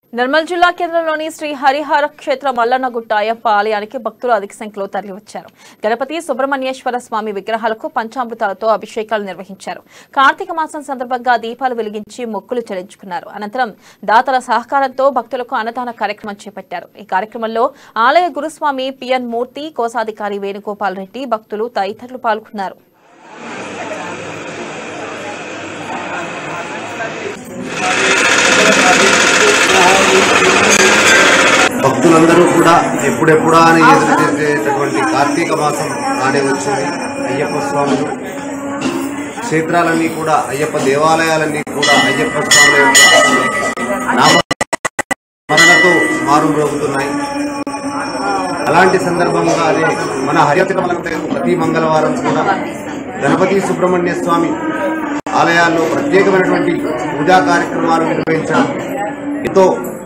నిర్మల్ జిల్లా కేంద్రంలోని శ్రీ హరిహర క్షేత్ర మల్లన్నగుట్ట అయ్యప్ప ఆలయానికి భక్తులు అధిక సంఖ్యలో తరలివచ్చారు గణపతి సుబ్రహ్మణ్యేశ్వర స్వామి విగ్రహాలకు పంచామృతాలతో అభిషేకాలు నిర్వహించారు కార్తీక మాసం సందర్భంగా దీపాలు వెలిగించి మొక్కులు చెల్లించుకున్నారు అనంతరం దాతల సహకారంతో భక్తులకు అన్నదాన కార్యక్రమం చేపట్టారు ఈ కార్యక్రమంలో ఆలయ గురుస్వామి పిఎన్ మూర్తి కోశాధికారి వేణుగోపాల్ రెడ్డి భక్తులు తదితరులు పాల్గొన్నారు భక్తులందరూ కూడా ఎప్పుడెప్పుడా అని ఎదురు చేసేటటువంటి కార్తీక మాసం నాడే వచ్చింది అయ్యప్ప స్వాములు క్షేత్రాలన్నీ కూడా అయ్యప్ప దేవాలయాలన్నీ కూడా అయ్యప్ప స్వాముల యొక్క నామ స్మరణతో మారుమ్రోగుతున్నాయి అలాంటి సందర్భంగా అదే మన హరియాచలం ప్రతి మంగళవారం కూడా గణపతి సుబ్రహ్మణ్య స్వామి ఆలయాల్లో ప్రత్యేకమైనటువంటి పూజా కార్యక్రమాలు నిర్వహించడం ఎంతో